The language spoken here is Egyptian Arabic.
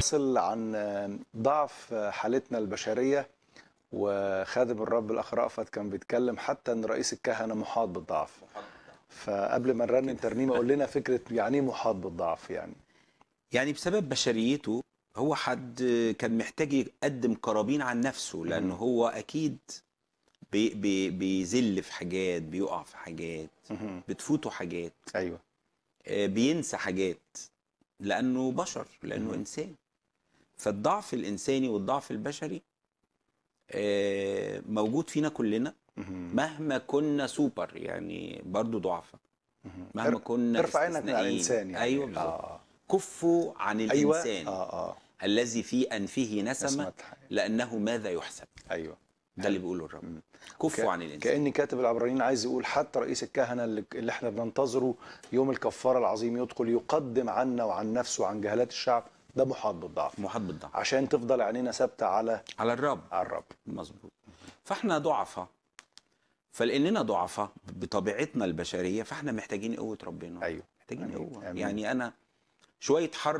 فاصل عن ضعف حالتنا البشريه وخادم الرب الاخ رأفت كان بيتكلم حتى ان رئيس الكهنه محاط بالضعف فقبل ما نرنم ترنيمه قول لنا فكره يعني ايه محاط بالضعف يعني يعني بسبب بشريته هو حد كان محتاج يقدم قرابين عن نفسه لأنه مهم. هو أكيد بي بي بيذل في حاجات بيقع في حاجات مهم. بتفوته حاجات ايوه آه، بينسى حاجات لأنه بشر لأنه مهم. إنسان فالضعف الإنساني والضعف البشري آه، موجود فينا كلنا مهم. مهما كنا سوبر يعني برضو ضعفة مهم. مهما كنا ارفع عينك من على استثنائيين. الانسان يعني أيوة بالظبط آه. كفوا عن ايوه الإنسان اه اه الذي في أنفه نسمة نسمة لأنه ماذا يحسب ايوه ده اللي بيقوله الرب مم. كفوا ك- عن الإنسان كأن كاتب العبرانيين عايز يقول حتى رئيس الكهنة اللي, اللي احنا بننتظره يوم الكفارة العظيم يدخل يقدم عنا وعن نفسه وعن جهالات الشعب ده محاط بالضعف محاط بالضعف عشان تفضل عينينا ثابتة على على الرب على الرب مظبوط فاحنا ضعفة فلاننا ضعفة بطبيعتنا البشريه فاحنا محتاجين قوه ربنا ايوه محتاجين آمين. قوه آمين. يعني انا شويه حر